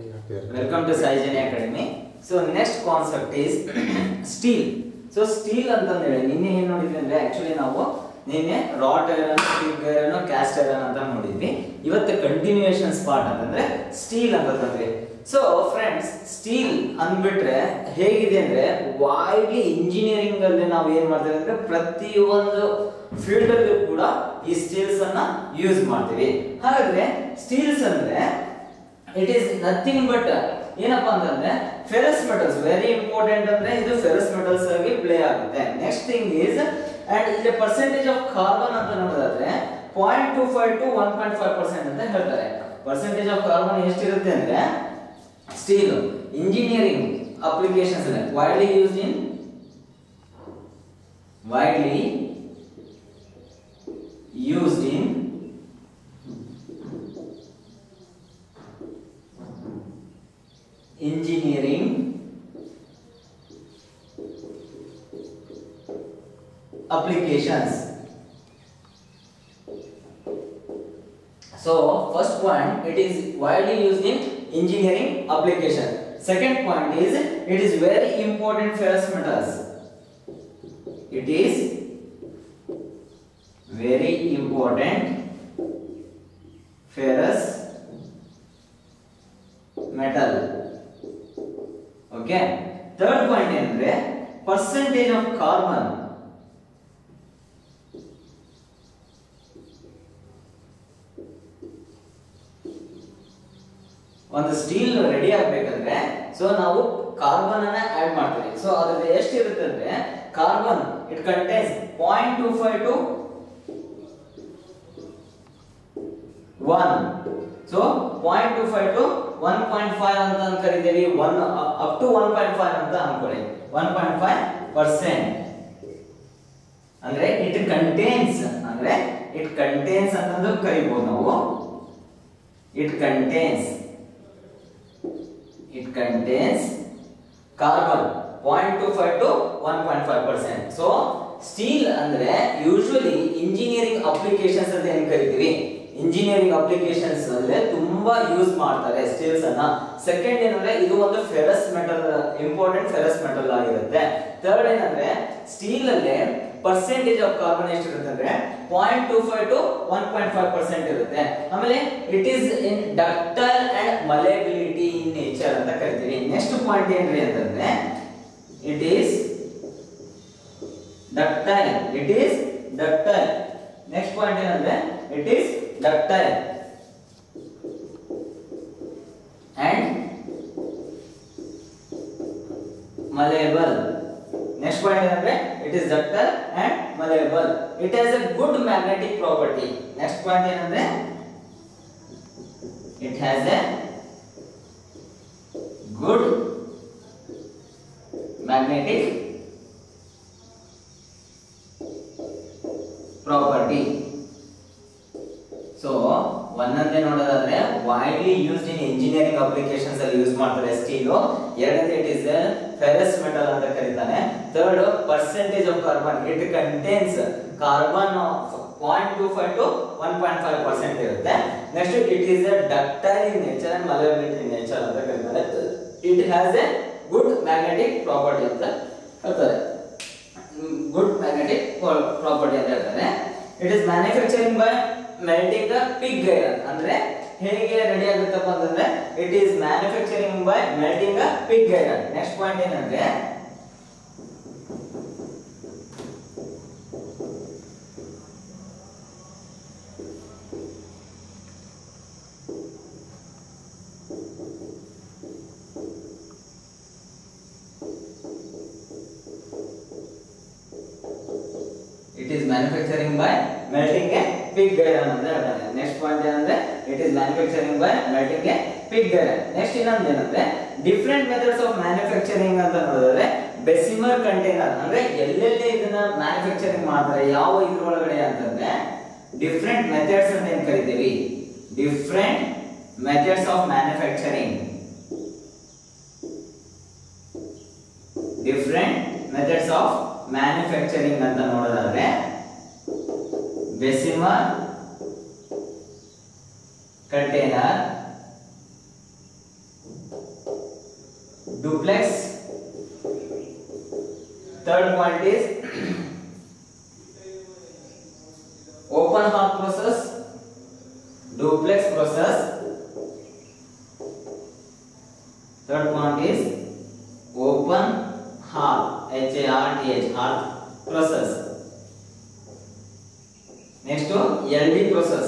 welcome to Saijani academy so next concept is steel so steel ಅಂತಂದ್ರೆ ನಿನ್ನೆ ಏನ್ ನೋಡಿದ್ವಿ ಅಂದ್ರೆ ಆಕ್ಚುಲಿ ನಾವು ನಿನ್ನೆ ರಾಟ್ ಐರನ್ ಸ್ಟಿಗ್ ಐರನ್ ಕ್ಯಾಸ್ಟ್ ಐರನ್ ಅಂತ ನೋಡಿದ್ವಿ ಇವತ್ತು ಕಂಟಿನ್ಯೂಯೇಷನ್ಸ್ ಪಾರ್ಟ್ ಅಂತಂದ್ರೆ ಸ್ಟೀಲ್ ಅಂತಂದ್ರೆ ಸೊ ಫ್ರೆಂಡ್ಸ್ ಸ್ಟೀಲ್ ಅಂದ್ಬಿಟ್ರೆ ಹೇಗಿದೆ ಅಂದ್ರೆ ವೈಡ್ಲಿ ಇಂಜಿನಿಯರಿಂಗ್ ಅಲ್ಲಿ ನಾವು ಏನ್ ಮಾಡ್ತೇವೆ ಅಂದ್ರೆ ಪ್ರತಿಯೊಂದು ಫೀಲ್ಡ್ ಅಲ್ಲೂ ಕೂಡ ಈ ಸ್ಟೀಲ್ಸ್ ಅನ್ನ ಯೂಸ್ ಮಾಡ್ತೀವಿ ಹಾಗಾದ್ರೆ ಸ್ಟೀಲ್ಸ್ ಅಂದ್ರೆ ಇಟ್ ಈಸ್ ನಥಿಂಗ್ ಬಟ್ ಏನಪ್ಪಾ ಅಂತಂದ್ರೆ ಫೆರಸ್ ಮೆಟಲ್ಸ್ ವೆರಿ ಇಂಪಾರ್ಟೆಂಟ್ ಅಂದ್ರೆ ಇದು ಫೆರಸ್ ಮೆಟಲ್ಸ್ ಆಗಿ ಪ್ಲೇ ಆಗುತ್ತೆ ನೆಕ್ಸ್ಟ್ ಥಿಂಗ್ ಈಸ್ ಅಂಡ್ ಇಲ್ಲಿ ಪರ್ಸೆಂಟೇಜ್ ಆಫ್ ಕಾರ್ಬನ್ ಅಂತ ನೋಡೋದಾದ್ರೆ point two five to one point five percent ಅಂತ ಹೇಳ್ತಾರೆ ಪರ್ಸೆಂಟೇಜ್ ಆಫ್ ಕಾರ್ಬನ್ ಎಷ್ಟಿರುತ್ತೆ ಅಂದ್ರೆ steel engineering applications widely used in widely used in engineering applications so first point it is widely used in engineering application second point is it is very important ferrous metals it is very important ferrous metal okay third point ಏನಂದ್ರೆ percentage of carbon ಒಂದು steel ready ಆಗ್ಬೇಕಂದ್ರೆ so ನಾವು carbon ಅನ್ನ add ಮಾಡ್ತೀವಿ so ಅದ್ರಲ್ಲಿ ಎಷ್ಟಿರುತ್ತೆ ಅಂದ್ರೆ carbon it contains point two five to one so point two five to one point five ಅಂತ ಕರಿತೀವಿ one up to one point five ಅಂತ ಅನ್ಕೊಳ್ಳಿ ಒನ್ ಪಾಯಿಂಟ್ ಫೈವ್ ಪರ್ಸೆಂಟ್ ಅಂದ್ರೆ ಇಟ್ ಕಂಟೇನ್ಸ್ ಅಂದ್ರೆ ಇಟ್ ಕಂಟೇನ್ಸ್ ಅಂತಂದು ಕರಿಬಹುದು ನಾವು it contains it contains carbon point two five to one point five percent so steel ಅಂದ್ರೆ ಯೂಶುವಲಿ ಇಂಜಿನಿಯರಿಂಗ್ ಅಪ್ಲಿಕೇಶನ್ಸ್ ಅಂತ ಏನ್ ಕರಿತೀವಿ ಇಂಜಿನಿಯರಿಂಗ್ ಅಪ್ಲಿಕೇಶನ್ಸ್ ಅಂದ್ರೆ ತುಂಬಾ ಯೂಸ್ ಮಾಡ್ತಾರೆ ಸ್ಟೀಲ್ಸ್ ಅನ್ನ ಸೆಕೆಂಡ್ ಏನಂದ್ರೆ ಇದು ಒಂದು ferrous metal important ferrous metal ಆಗಿರುತ್ತೆ ಥರ್ಡ್ ಏನಂದ್ರೆ ಸ್ಟೀಲ್ ಅಲ್ಲಿ ಪರ್ಸೆಂಟೇಜ್ ಆಫ್ ಕಾರ್ಬನ್ ಎಷ್ಟಿರುತ್ತೆ ಅಂದ್ರೆ point two five to one point five percent ಇರುತ್ತೆ ಆಮೇಲೆ it is in ductile and malleability in nature ಅಂತ ಕರಿತೀವಿ ನೆಕ್ಸ್ಟ್ ಪಾಯಿಂಟ್ ಏನ್ರಿ ಅಂತಂದ್ರೆ it is ductile it is ductile next point ಏನಂದ್ರೆ it is ductile and malleable next point ಏನಂದ್ರೆ it is ductile and malleable it has a good magnetic property next point ಏನಂದ್ರೆ it has a good magnetic property so ಒಂದೊಂದೇ ನೋಡೋದಾದ್ರೆ widely used in engineering applications ಅಲ್ಲಿ use ಮಾಡ್ತಾರೆ steel ಎರಡನೇ it is ferrous metal ಅಂತ ಕರೀತಾನೆ third percentage of carbon it contains carbon point two five to one point five percent ಇರುತ್ತೆ next it is a ductile in nature and malleability in nature ಅಂತ ಕರೀತಾರೆ it has a good magnetic property ಅಂತ ಹೇಳ್ತಾರೆ good magnetic property ಅಂತ ಹೇಳ್ತಾರೆ it is manufacturing by melting the pig iron ಅಂದ್ರೆ ಹೇಗೆ ready ಆಗುತ್ತಪ್ಪ ಅಂತಂದ್ರೆ it is manufacturing by melting the pig iron next point ಏನಂದ್ರೆ it is manufacturing by melting a pig iron ಅಂತ ಹೇಳ್ತಾನೆ ನೆಕ್ಸ್ಟ್ ಪಾಯಿಂಟ್ ಏನಂದ್ರೆ it is manufacturing by melting a pig iron next ಇನ್ನೊಂದು ಏನಂದ್ರೆ ಡಿಫ್ರೆಂಟ್ ಮೆಥಡ್ಸ್ ಆಫ್ ಮ್ಯಾನುಫ್ಯಾಕ್ಚರಿಂಗ್ ಅಂತ ನೋಡಿದ್ರೆ ಬೆಸಿಮರ್ container ಅಂದ್ರೆ ಎಲ್ಲೆಲ್ಲಿ ಇದನ್ನ ಮ್ಯಾನುಫ್ಯಾಕ್ಚರಿಂಗ್ ಮಾಡ್ತಾರೆ ಯಾವ ಇದ್ರ ಒಳಗಡೆ ಅಂತಂದ್ರೆ ಡಿಫ್ರೆಂಟ್ ಮೆಥಡ್ಸ್ ಅಂತ ಏನ್ ಕರಿತೀವಿ different methods of manufacturing different methods of manufacturing ಅಂತ ನೋಡೋದಾದ್ರೆ Bessemer container duplex third point is open heart process duplex process third point is open heart h a r t h heart process next ld process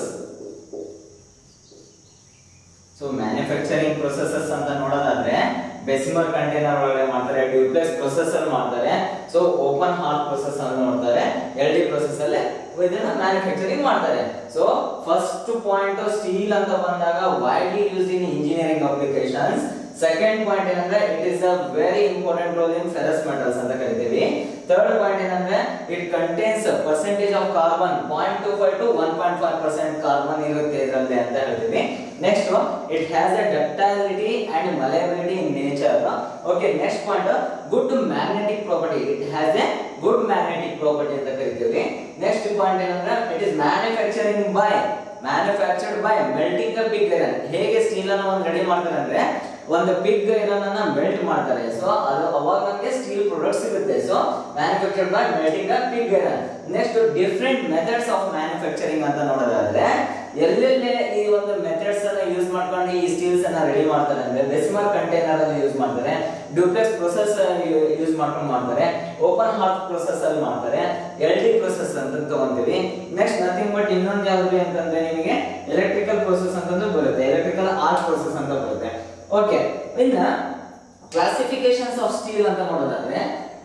so manufacturing processes ಅಂತ ನೋಡೋದಾದ್ರೆ Bessemer container ಒಳಗಡೆ ಮಾಡ್ತಾರೆ duplex process ಅಲ್ಲಿ ಮಾಡ್ತಾರೆ so open heart process ಅಲ್ಲಿ ನೋಡ್ತಾರೆ L D process ಅಲ್ಲಿ ಇದನ್ನ ಮ್ಯಾನುಫ್ಯಾಕ್ಚರಿಂಗ್ ಮಾಡ್ತಾರೆ ಸೊ ಫಸ್ಟ್ ಪಾಯಿಂಟ್ ಸ್ಟೀಲ್ ಅಂತ ಬಂದಾಗ widely use in engineering applications second point ಏನಂದ್ರೆ it is a very important role in ferrous metals ಅಂತ ಕರಿತೀವಿ ಥರ್ಡ್ ಪಾಯಿಂಟ್ ಏನಂದ್ರೆ it contains percentage of carbon point two five to one point five percent carbon ಇರುತ್ತೆ ಇದರಲ್ಲಿ ಅಂತ ಹೇಳ್ತೀವಿ next it has a ductility and malleability in nature okay next point good magnetic property it has a good magnetic property ಅಂತ ಕರಿತೀವಿ next point ಏನಂದ್ರೆ it is manufacturing by manufactured by melting the pig iron ಹೇಗೆ steel ಅನ್ನು ಒಂದು ready ಮಾಡ್ತಾರೆ ಅಂದ್ರೆ ಒಂದು pig iron ಅನ್ನ ಮೆಲ್ಟ್ ಮಾಡ್ತಾರೆ ಸೊ ಅದು ಅವಾಗ ನಮಗೆ ಸ್ಟೀಲ್ ಪ್ರಾಡಕ್ಟ್ ಸಿಗುತ್ತೆ so manufactured by melting the pig iron next different methods of manufacturing ಅಂತ ನೋಡೋದಾದ್ರೆ ಎಲ್ಲೆಲ್ಲಿ ಈ ಒಂದು ಮೆಥಡ್ಸ್ ಅನ್ನ ಯೂಸ್ ಮಾಡ್ಕೊಂಡು ಈ ಸ್ಟೀಲ್ಸ್ ಅನ್ನ ರೆಡಿ ಮಾಡ್ತಾರೆ ಅಂದ್ರೆ ಬೆಸಿಮರ್ ಕಂಟೈನರ್ ಅಲ್ಲಿ ಯೂಸ್ ಮಾಡ್ತಾರೆ ಡ್ಯೂಪ್ಲೆಕ್ಸ್ ಪ್ರೊಸೆಸ್ ಯೂಸ್ ಮಾಡ್ಕೊಂಡು ಮಾಡ್ತಾರೆ ಓಪನ್ ಹಾರ್ಟ್ ಪ್ರೊಸೆಸ್ ಅಲ್ಲಿ ಮಾಡ್ತಾರೆ ಎಲ್ ಡಿ ಪ್ರೊಸೆಸ್ ಅಂತ ತಗೊಂತೀವಿ ನೆಕ್ಸ್ಟ್ ನಥಿಂಗ್ ಬಟ್ ಇನ್ನೊಂದು ಯಾವ್ದು ಅಂತಂದ್ರೆ ನಿಮಗೆ ಎಲೆಕ್ಟ್ರಿಕಲ್ ಪ್ರೊಸೆಸ್ ಅಂತಂದು ಬರುತ್ತೆ ಎಲೆಕ್ಟ್ರಿಕಲ್ ಆರ್ಟ್ ಪ್ರೊಸೆಸ್ ಅಂತ ಬರುತ್ತೆ ಓಕೆ ಇನ್ನ ಕ್ಲಾಸಿಫಿಕೇಶನ್ಸ್ ಆಫ್ ಸ್ಟೀಲ್ ಅಂತ ನೋಡೋದಾದ್ರೆ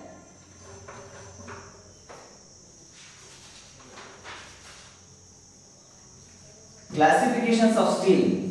classifications of steel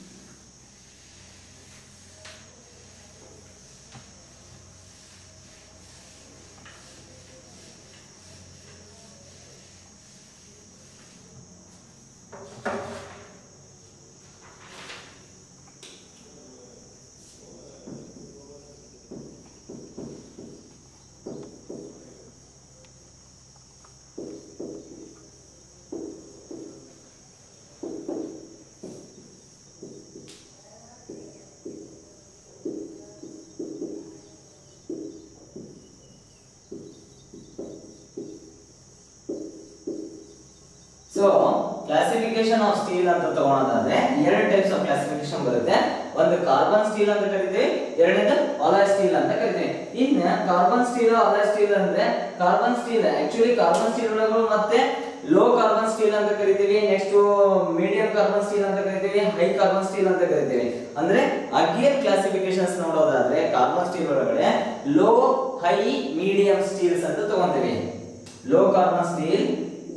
so classification of steel ಅಂತ ತಗೊಳೋದಾದ್ರೆ ಎರಡು ಟೈಪ್ಸ್ ಆಫ್ ಕ್ಲಾಸಿಫಿಕೇಶನ್ ಬರುತ್ತೆ ಒಂದು ಕಾರ್ಬನ್ ಸ್ಟೀಲ್ ಅಂತ ಕರಿತೀವಿ ಎರಡನೇದು ಅಲಾಯ್ ಸ್ಟೀಲ್ ಅಂತ ಕರಿತೀವಿ ಇನ್ನ ಕಾರ್ಬನ್ ಸ್ಟೀಲ್ ಅಲಾಯ್ ಸ್ಟೀಲ್ ಅಂದ್ರೆ carbon steel actually carbon steel ಒಳಗಳು ಮತ್ತೆ ಲೋ ಕಾರ್ಬನ್ ಸ್ಟೀಲ್ ಅಂತ ಕರಿತೀವಿ ನೆಕ್ಸ್ಟ್ ಮೀಡಿಯಂ ಕಾರ್ಬನ್ ಸ್ಟೀಲ್ ಅಂತ ಕರಿತೀವಿ ಹೈ ಕಾರ್ಬನ್ ಸ್ಟೀಲ್ ಅಂತ ಕರಿತೀವಿ ಅಂದ್ರೆ ಅಗೇನ್ ಕ್ಲಾಸಿಫಿಕೇಶನ್ಸ್ ನೋಡೋದಾದ್ರೆ ಕಾರ್ಬನ್ ಸ್ಟೀಲ್ ಒಳಗಡೆ ಲೋ ಹೈ ಮೀಡಿಯಂ ಸ್ಟೀಲ್ಸ್ ಅಂತ ತಗೊಂತೀವಿ low carbon steel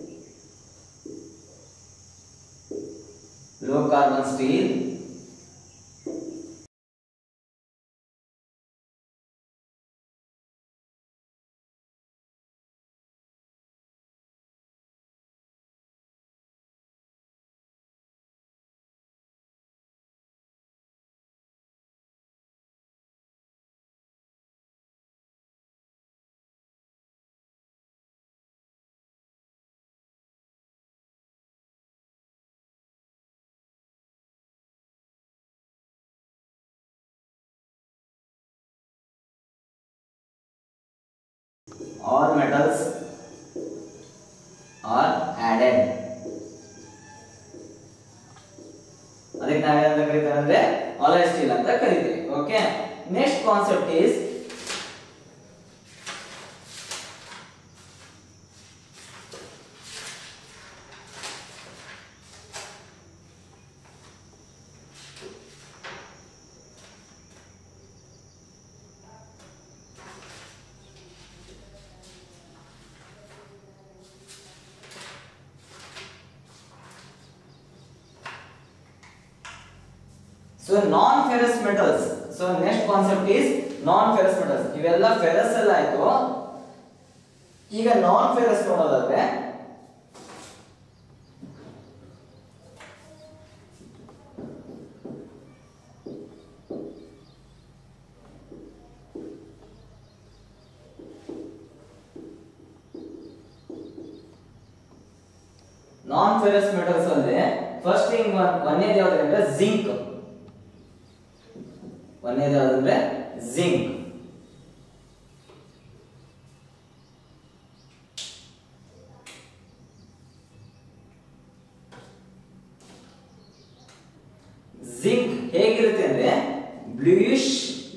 low carbon steel or metals are added ಅದಕ್ಕೆ ನಾವೇನಂತ ಕರಿತೀವಿ ಅಂದ್ರೆ ಆಲೈ ಸ್ಟೀಲ್ ಅಂತ ಕರಿತೀವಿ okay next concept is so non ferrous metals so next concept is non ferrous metals ಇವೆಲ್ಲ ಫೆರಸ್ ಎಲ್ಲ ಆಯ್ತು ಈಗ ನಾನ್ ಫೆರಸ್ ನೋಡೋದಾದ್ರೆ ನಾನ್ ಫೆರಸ್ ಮೆಟಲ್ಸ್ ಅಂದ್ರೆ ಫಸ್ಟ್ ಥಿಂಗ್ ಒಂದೇದು ಯಾವ್ದು ಅಂದ್ರೆ ಜಿಂಕ್ ಒಂದೇದು ಯಾವ್ದಂದ್ರೆ ಜಿಂಕ್ ಜಿಂಕ್ ಹೇಗಿರುತ್ತೆ ಅಂದ್ರೆ ಬ್ಲೂಯಿಶ್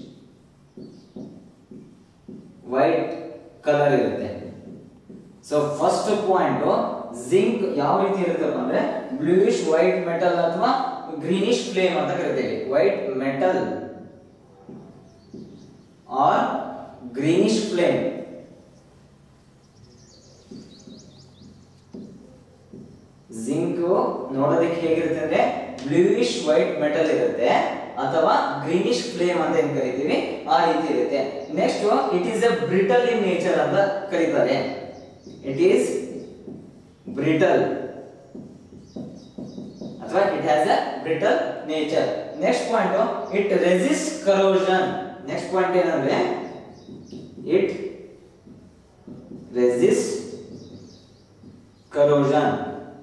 ವೈಟ್ ಕಲರ್ ಇರುತ್ತೆ ಸೊ ಫಸ್ಟ್ ಪಾಯಿಂಟ್ ಜಿಂಕ್ ಯಾವ ರೀತಿ ಇರುತ್ತಪ್ಪ ಅಂದ್ರೆ ಬ್ಲೂಯಿಶ್ ವೈಟ್ ಮೆಟಲ್ ಅಥವಾ ಗ್ರೀನಿಶ್ ಫ್ಲೇಮ್ ಅಂತ ಕರಿತೇವೆ white metal or greenish flame zinc ನೋಡೋದಕ್ಕೆ ಹೇಗಿರುತ್ತೆ ಅಂದ್ರೆ ಬ್ಲೂಯಿಶ್ ವೈಟ್ ಮೆಟಲ್ ಇರುತ್ತೆ ಅಥವಾ ಗ್ರೀನಿಶ್ ಫ್ಲೇಮ್ ಅಂತ ಏನ್ ಕರಿತೀವಿ ಆ ರೀತಿ ಇರುತ್ತೆ next it is a brittle in nature ಅಂತ ಕರೀತಾರೆ ಇಟ್ ಈಸ್ ಬ್ರಿಟಲ್ ಅಥವಾ it has a brittle nature next point it resist corrosion next point ಏನಂದ್ರೆ ಇಟ್ ರೆಸಿಸ್ಟ್ ಕರೋಷನ್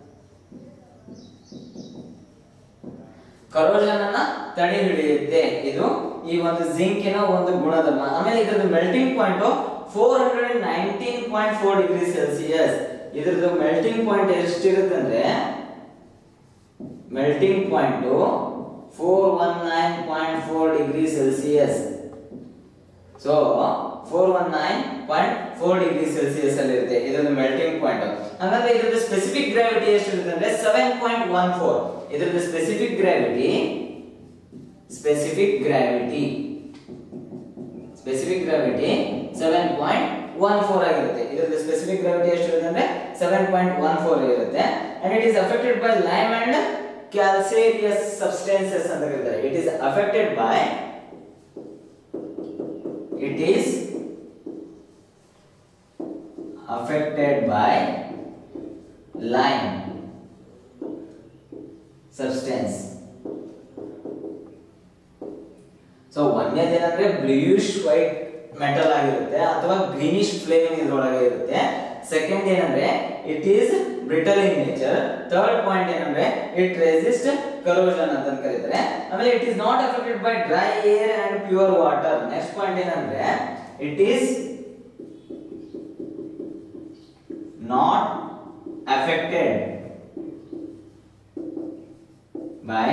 ಕರೋಷನ್ ಅನ್ನ ತಡೆ ಹಿಡಿಯುತ್ತೆ ಇದು ಈ ಒಂದು ಜಿಂಕಿನ ಒಂದು ಗುಣಧರ್ಮ ಆಮೇಲೆ ಇದ್ರದ್ದು melting point four hundred nineteen point four degree Celsius ಇದ್ರದ್ದು ಮೆಲ್ಟಿಂಗ್ ಪಾಯಿಂಟ್ ಎಷ್ಟಿರುತ್ತೆ ಅಂದ್ರೆ melting point four one nine point four degree Celsius so four one nine point four degree Celsius ಅಲ್ಲಿ ಇರುತ್ತೆ ಇದೊಂದು ಮೆಲ್ಟಿಂಗ್ ಪಾಯಿಂಟ್ ಹಾಗಾದ್ರೆ ಇದ್ರದ್ದು ಸ್ಪೆಸಿಫಿಕ್ ಗ್ರಾವಿಟಿ ಎಷ್ಟಿರುತ್ತೆ ಅಂದ್ರೆ ಸೆವೆನ್ ಪಾಯಿಂಟ್ ಒನ್ ಫೋರ್ ಇದ್ರದ್ದು specific gravity specific gravity specific gravity seven point one four ಆಗಿರುತ್ತೆ ಇದರದ್ದು ಸ್ಪೆಸಿಫಿಕ್ ಗ್ರಾವಿಟಿ ಎಷ್ಟಿರುತ್ತೆ ಅಂದ್ರೆ ಸೆವೆನ್ ಪಾಯಿಂಟ್ ಒನ್ ಫೋರ್ ಇರುತ್ತೆ and it is affected by lime and calcareous substances ಅಂತ ಕರೀತಾರೆ it is affected by it is affected by lime substance so ಒಂದೇದೇನಂದ್ರೆ bluish white metal ಆಗಿರುತ್ತೆ ಅಥವಾ ಗ್ರೀನಿಶ್ ಫ್ಲೇಮ್ ಇದ್ರೊಳಗೆ ಇರುತ್ತೆ ಸೆಕೆಂಡ್ ಏನಂದ್ರೆ it is brittle in nature third point ಏನಂದ್ರೆ it resist corrosion ಅಂತ ಕರೀತಾರೆ ಆಮೇಲೆ it is not affected by dry air and pure water next point ಏನಂದ್ರೆ it is not affected by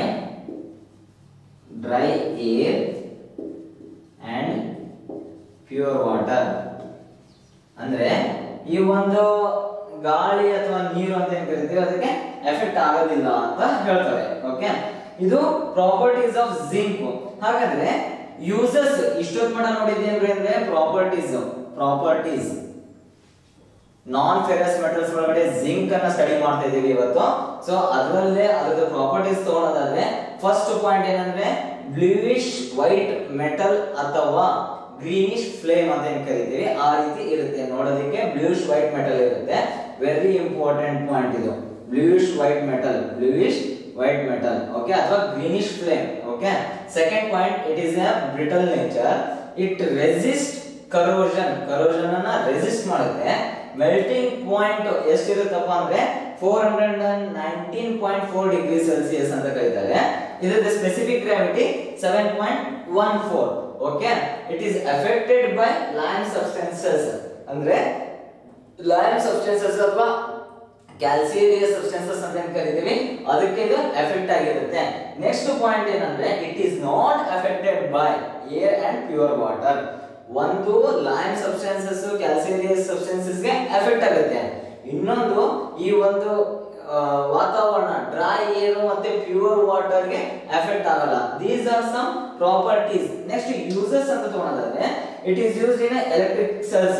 dry air and pure water ಅಂದ್ರೆ ಈ ಒಂದು ಗಾಳಿ ಅಥವಾ ನೀರು ಅಂತ ಏನ್ ಕರಿತೀವಿ ಅದಕ್ಕೆ ಎಫೆಕ್ಟ್ ಆಗೋದಿಲ್ಲ ಅಂತ ಹೇಳ್ತಾರೆ ಓಕೆ ಇದು ಪ್ರಾಪರ್ಟೀಸ್ ಆಫ್ ಜಿಂಕ್ ಹಾಗಾದ್ರೆ ಯೂಸಸ್ ಇಷ್ಟೊತ್ತು ಮಟ ನೋಡಿದ್ದೇನ್ರಿ ಅಂದ್ರೆ properties properties non ferrous metals ಒಳಗಡೆ ಜಿಂಕ್ ಅನ್ನ ಸ್ಟಡಿ ಮಾಡ್ತಾ ಇದೀವಿ ಇವತ್ತು ಸೊ ಅದರಲ್ಲೇ ಅದರ ಪ್ರಾಪರ್ಟೀಸ್ ತಗೊಳ್ಳೋದಾದ್ರೆ ಫಸ್ಟ್ ಪಾಯಿಂಟ್ ಏನಂದ್ರೆ ಬ್ಲೂಯಿಶ್ ವೈಟ್ ಮೆಟಲ್ ಅಥವಾ ಗ್ರೀನಿಶ್ ಫ್ಲೇಮ್ ಅಂತ ಏನ್ ಕರಿತೀವಿ ಆ ರೀತಿ ಇರುತ್ತೆ ನೋಡೋದಕ್ಕೆ ಬ್ಲೂಯಿಶ್ ವೈಟ್ ಮೆಟಲ್ ಇರುತ್ತೆ ವೆರಿ ಇಂಪಾರ್ಟೆಂಟ್ ಪಾಯಿಂಟ್ ಇದು bluish white metal bluish white metal okay ಅಥವಾ greenish flame okay second point it is a brittle nature it resist corrosion corrosion ಅನ್ನ ರೆಸಿಸ್ಟ್ ಮಾಡುತ್ತೆ ಮೆಲ್ಟಿಂಗ್ ಪಾಯಿಂಟ್ ಎಷ್ಟಿರುತ್ತಪ್ಪ ಅಂದ್ರೆ four hundred and nineteen point four degree Celsius ಅಂತ ಕರೀತಾರೆ ಇದರ specific gravity seven point one four okay it is affected by lime substances ಅಂದ್ರೆ lime substances ಅಥವಾ calcareous substances ಅಂತ ಏನ್ ಕರಿತೀವಿ ಅದಕ್ಕೆ ಇದು ಎಫೆಕ್ಟ್ ಆಗಿರುತ್ತೆ ನೆಕ್ಸ್ಟ್ ಪಾಯಿಂಟ್ ಏನಂದ್ರೆ it is not affected by air and pure water ಒಂದು ಲೈಮ್ ಸಬ್ಸ್ಟೆನ್ಸಸ್ ಕ್ಯಾಲ್ಸಿಯರಿಯಸ್ ಸಬ್ಸ್ಟೆನ್ಸಸ್ ಗೆ ಎಫೆಕ್ಟ್ ಆಗುತ್ತೆ ಇನ್ನೊಂದು ಈ ಒಂದು ಆ, ವಾತಾವರಣ ಡ್ರೈ ಏರ್ ಮತ್ತೆ ಪ್ಯೂರ್ ವಾಟರ್ ಗೆ ಎಫೆಕ್ಟ್ ಆಗಲ್ಲ these are some properties next uses ಅಂತ ತಗೊಳ್ಳೋದಾದ್ರೆ it is used in electric cells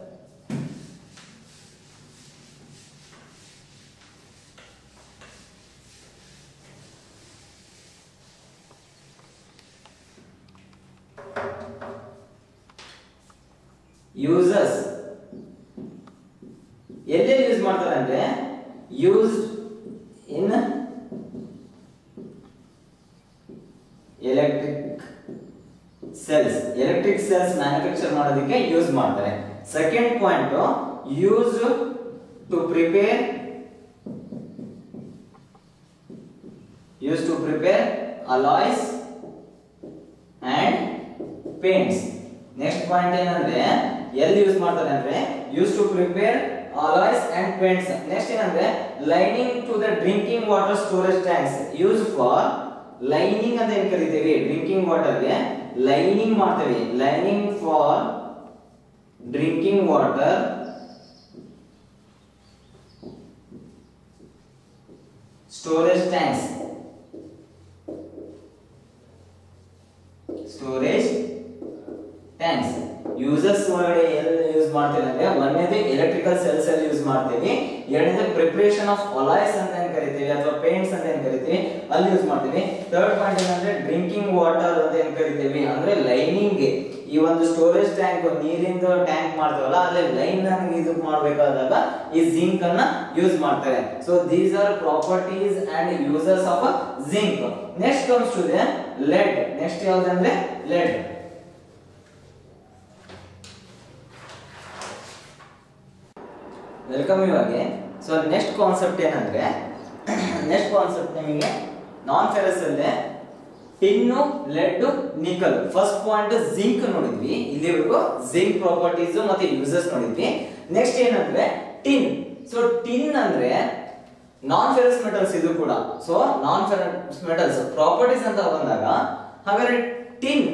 uses ಎಲ್ಲೆಲ್ಲಿ ಯೂಸ್ ಮಾಡ್ತಾರೆ ಅಂದ್ರೆ used in electric cells electric cells manufacture ಮಾಡೋದಕ್ಕೆ ಯೂಸ್ ಮಾಡ್ತಾರೆ second point use to prepare use to prepare alloys and paints next point ಏನಂದ್ರೆ ಎಲ್ಲಿ use ಮಾಡ್ತಾರೆ ಅಂದ್ರೆ use to prepare alloys and paints next ಏನಂದ್ರೆ lining to the drinking water storage tanks use for lining ಅಂತ ಏನ್ ಕರಿತೀವಿ drinking ವಾಟರ್ಗೆ lining ಮಾಡ್ತೀವಿ lining for drinking water storage tanks storage tanks users ಒಳಗಡೆ ಎಲ್ಲಿ ಯೂಸ್ ಮಾಡ್ತೀವಿ ಅಂದ್ರೆ ಒಂದನೇದು ಎಲೆಕ್ಟ್ರಿಕಲ್ ಸೆಲ್ಸ್ ಅಲ್ಲಿ ಯೂಸ್ ಮಾಡ್ತೀವಿ ಎರಡನೇದು ಪ್ರಿಪರೇಷನ್ ಆಫ್ ಅಲಾಯ್ಸ್ ಅಂತ ಏನ್ ಕರಿತೀವಿ ಅಥವಾ ಪೇಂಟ್ಸ್ ಅಂತ ಏನ್ ಕರಿತೀವಿ ಅಲ್ಲಿ ಯೂಸ್ ಮಾಡ್ತೀವಿ ಥರ್ಡ್ ಪಾಯಿಂಟ್ ಏನಂದ್ರೆ ಡ್ರಿಂಕಿಂಗ್ ವಾಟರ್ ಅಂತ ಏನ್ ಕರಿತೀವಿ ಅಂದ್ರೆ ಲೈನಿಂಗ್ ಈ ಒಂದು ಸ್ಟೋರೇಜ್ ಟ್ಯಾಂಕ್ ನೀರಿಂದು ಟ್ಯಾಂಕ್ ಮಾಡ್ತೀವಲ್ಲ ಅಲ್ಲಿ ಲೈನ್ ಇದು ಮಾಡಬೇಕಾದಾಗ ಈ ಜಿಂಕ್ ಅನ್ನ ಯೂಸ್ ಮಾಡ್ತಾರೆ so these are properties and users of zinc next comes to the lead next ಯಾವ್ದಂದ್ರೆ ಲೆಡ್ ವೆಲ್ಕಮ್ ಇವಾಗೆ ಸೊ ನೆಕ್ಸ್ಟ್ ಕಾನ್ಸೆಪ್ಟ್ ಏನಂದ್ರೆ ನೆಕ್ಸ್ಟ್ ಕಾನ್ಸೆಪ್ಟ್ ನಿಮಗೆ ನಾನ್ ಫೆರಸ್ ಅಲ್ಲೇ tin lead nickel first point zinc ನೋಡಿದ್ವಿ ಇಲ್ಲಿವರೆಗೂ zinc properties ಮತ್ತೆ uses ನೋಡಿದ್ವಿ next ಏನಂದ್ರೆ ಟಿನ್ ಸೊ ಟಿನ್ ಅಂದ್ರೆ ನಾನ್ ಫೆರಸ್ ಮೆಟಲ್ಸ್ ಇದು ಕೂಡ so non ferrous metals properties ಅಂತ ಬಂದಾಗ ಹಾಗಾದ್ರೆ ಟಿನ್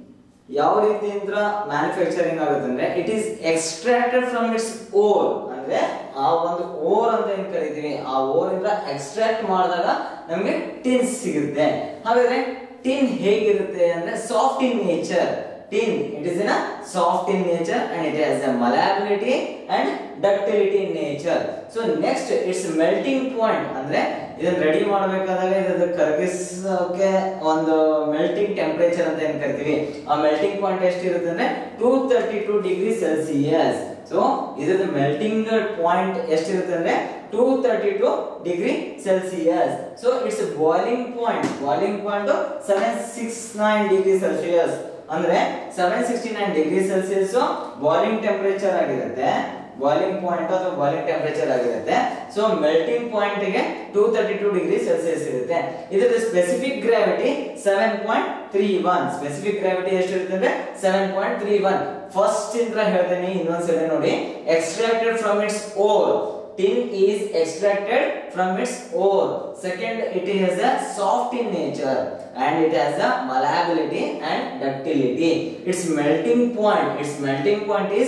ಯಾವ ರೀತಿಯಿಂದ ಮ್ಯಾನುಫ್ಯಾಕ್ಚರಿಂಗ್ ಆಗುತ್ತೆ ಅಂದ್ರೆ it is extracted from its ore ಅಂದ್ರೆ ಆ ಒಂದು ಓರ್ ಅಂತ ಏನ್ ಕರಿತೀವಿ ಆ ಓರ್ ಇಂದ ಎಕ್ಸ್ಟ್ರಾಕ್ಟ್ ಮಾಡಿದಾಗ ನಮಗೆ ಟಿನ್ ಸಿಗುತ್ತೆ ಹಾಗಾದ್ರೆ ಟಿನ್ ಹೇಗಿರುತ್ತೆ ಅಂದ್ರೆ soft in nature tin it is in a soft in nature and it has a malleability and ductility in nature so next its melting point ಅಂದ್ರೆ ಇದನ್ನ ರೆಡಿ ಮಾಡಬೇಕಾದಾಗ ಇದನ್ನ ಕರಗಿಸೋಕೆ ಒಂದು ಮೆಲ್ಟಿಂಗ್ ಟೆಂಪರೇಚರ್ ಅಂತ ಏನ್ ಕರಿತೀವಿ ಆ ಮೆಲ್ಟಿಂಗ್ ಪಾಯಿಂಟ್ ಎಷ್ಟಿರುತ್ತೆ ಅಂದ್ರೆ two thirty two degree Celsius so ಇದ್ರದ್ದು ಮೆಲ್ಟಿಂಗ್ ಪಾಯಿಂಟ್ ಎಷ್ಟಿರುತ್ತೆ ಅಂದ್ರೆ two thirty two degree Celsius so its boiling point boiling point seven six nine degree Celsius ಅಂದ್ರೆ seven sixty nine degree Celsius boiling temperature ಆಗಿರುತ್ತೆ boiling point ಅಥವಾ boiling temperature ಆಗಿರುತ್ತೆ so melting point ಗೆ two thirty two degree Celsius ಇರುತ್ತೆ ಇದರ specific gravity seven point three one specific gravity ಎಷ್ಟಿರುತ್ತೆ ಅಂದ್ರೆ seven point three one first ಇಂದ ಹೇಳ್ತೇನೆ ಇನ್ನೊಂದ್ಸಲ ನೋಡಿ extracted from its ore tin is extracted from its ore second it is a soft in nature and it has a malleability and ductility its melting point its melting point is